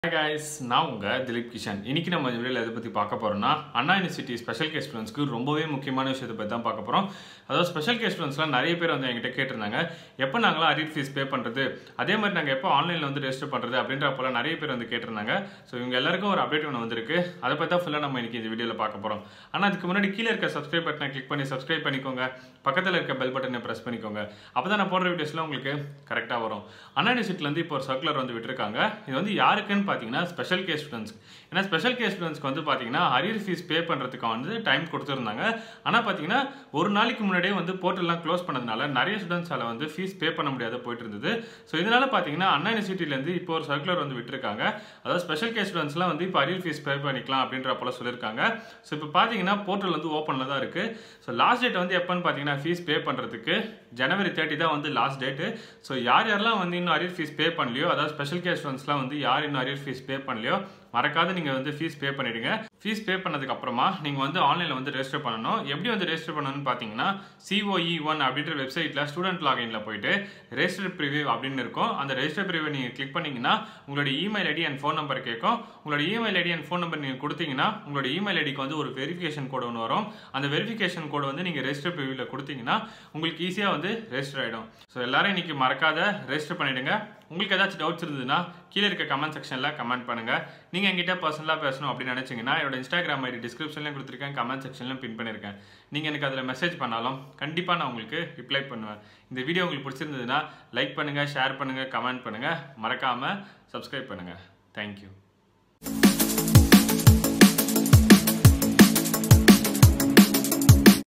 hi guys நான் உங்கள் திலீப் கிஷன் இன்னைக்கு நம்ம இந்த வீடியோவில் எதை பற்றி பார்க்க போகிறோம்னா அண்ணா யூனிவர்சிட்டி ஸ்பெஷல் கேஸ் ஸ்டூடெண்ட்ஸ்க்கு ரொம்பவே முக்கியமான விஷயத்தை பற்றி தான் பார்க்க போகிறோம் அதாவது ஸ்பெஷல் கேஸ் ஸ்டூடெண்ட்ஸ்லாம் நிறைய பேர் வந்து என்கிட்ட கேட்டிருந்தாங்க எப்போ நாங்களாம் அரியர் ஃபீஸ் பே பண்ணுறது அதே மாதிரி நாங்கள் எப்போ ஆன்லைனில் வந்து ரெஜிஸ்டர் பண்ணுறது அப்படின்ற போல நிறைய பேர் வந்து கேட்டிருந்தாங்க ஸோ இவங்க எல்லாருக்கும் ஒரு அப்டேட் ஒன்று வந்திருக்கு அதை பற்றி தான் ஃபுல்லாக நம்ம இன்னைக்கு இந்த வீடியோவில் பார்க்க போகிறோம் ஆனால் அதுக்கு முன்னாடி கீழே இருக்க சப்ஸ்கிரைப் பட்டனை கிளிக் பண்ணி சப்ஸ்கிரைப் பண்ணிக்கோங்க பக்கத்தில் இருக்க பெல் பட்டனை ப்ரெஸ் பண்ணிக்கோங்க அப்போ தான் நான் போடுற வீடியோஸ்லாம் உங்களுக்கு கரெக்டாக வரும் அண்ணா யூனிவர்சிட்டிலேருந்து இப்போ ஒரு சர்க்குலர் வந்து விட்டுருக்காங்க இது வந்து யாருக்குன்னு பார்த்தீங்கன்னா ஸ்பெஷல் கேஸ் ஸ்டூடெண்ட்ஸ் ஏன்னா ஸ்பெஷல் கேஸ் ஸ்டூடெண்ட்ஸ்க்கு வந்து பார்த்தீங்கன்னா அரியர் ஃபீஸ் பே பண்ணுறதுக்கு வந்து டைம் கொடுத்துருந்தாங்க ஆனால் பார்த்தீங்கன்னா ஒரு நாளைக்கு முன்னாடியே வந்து போர்ட்டல்லாம் க்ளோஸ் பண்ணதுனால நிறைய ஸ்டூடெண்ட்ஸால் வந்து ஃபீஸ் பே பண்ண முடியாத போயிட்டு இருந்தது ஸோ இதனால பார்த்தீங்கன்னா அண்ணா யூனிவர்சிட்டிலேருந்து இப்போ ஒரு சர்க்குலர் வந்து விட்டுருக்காங்க அதாவது ஸ்பெஷல் கேஸ் ஸ்டூடெண்ட்ஸ்லாம் வந்து இப்போ அரியர் ஃபீஸ் பே பண்ணிக்கலாம் அப்படின்ற போல சொல்லியிருக்காங்க ஸோ இப்போ பார்த்தீங்கன்னா போர்ட்டல் வந்து ஓப்பனில் தான் இருக்குது ஸோ லாஸ்ட் டேட் வந்து எப்போன்னு பார்த்தீங்கன்னா ஃபீஸ் பே பண்ணுறதுக்கு ஜனவரி தேர்ட்டி தான் வந்து லாஸ்ட் டேட்டு ஸோ யார் யாரெல்லாம் வந்து இன்னும் அரியர் ஃபீஸ் பே பண்ணலையோ அதாவது ஸ்பெஷல் கேஸ் ஸ்டூடெண்ட்ஸ்லாம் வந்து யார் இன்னும் அரியர் ஃபீஸ் பே பண்ணலையோ மறக்காத நீங்கள் வந்து ஃபீஸ் பே பண்ணிடுங்க ஃபீஸ் பே பண்ணதுக்கு அப்புறமா நீங்கள் வந்து ஆன்லைனில் வந்து ரெஜிஸ்டர் பண்ணணும் எப்படி வந்து ரெஜிஸ்டர் பண்ணணும்னு பார்த்தீங்கன்னா சிஓஇ ஒன் அப்படின்ற வெப்சைட்டில் ஸ்டூடெண்ட் லாகின்ல போயிட்டு ரெஜிஸ்டர் ப்ரிவியூ அப்படின்னு இருக்கும் அந்த ரெஜிஸ்டர் ப்ரிவியூ நீங்கள் கிளிக் பண்ணீங்கன்னா உங்களோட email ID and phone number கேட்கும் உங்களோட email ID and phone number நீங்கள் கொடுத்தீங்கன்னா உங்களோட இமெயில் ஐடிக்கு வந்து ஒரு வெரிஃபிகேஷன் கோடு ஒன்று வரும் அந்த வெரிஃபிகேஷன் கோடு வந்து நீங்கள் ரெஜிஸ்டர் ப்ரிவியூவில் கொடுத்தீங்கன்னா உங்களுக்கு ஈஸியாக வந்து ரெஜிஸ்டர் ஆகிடும் ஸோ எல்லாரும் இன்னைக்கு மறக்காத ரெஜிஸ்டர் பண்ணிடுங்க உங்களுக்கு ஏதாச்சும் டவுட்ஸ் இருந்ததுன்னா கீழே இருக்க கமெண்ட் செக்ஷனில் கமெண்ட் பண்ணுங்கள் நீங்கள் என்கிட்ட பர்சனலாக பேசணும் அப்படின்னு நினச்சிங்கன்னா என்னோட இன்ஸ்டாகிராம் ஐடி டிஸ்கிரிப்ஷன்லையும் கொடுத்துருக்கேன் கமெண்ட் செக்ஷன்லையும் பின் பண்ணியிருக்கேன் நீங்கள் எனக்கு அதில் மெசேஜ் பண்ணாலும் கண்டிப்பாக நான் உங்களுக்கு ரிப்ளை பண்ணுவேன் இந்த வீடியோ உங்களுக்கு பிடிச்சிருந்ததுன்னா லைக் பண்ணுங்கள் ஷேர் பண்ணுங்கள் கமெண்ட் பண்ணுங்கள் மறக்காமல் சப்ஸ்கிரைப் பண்ணுங்கள் தேங்க்யூ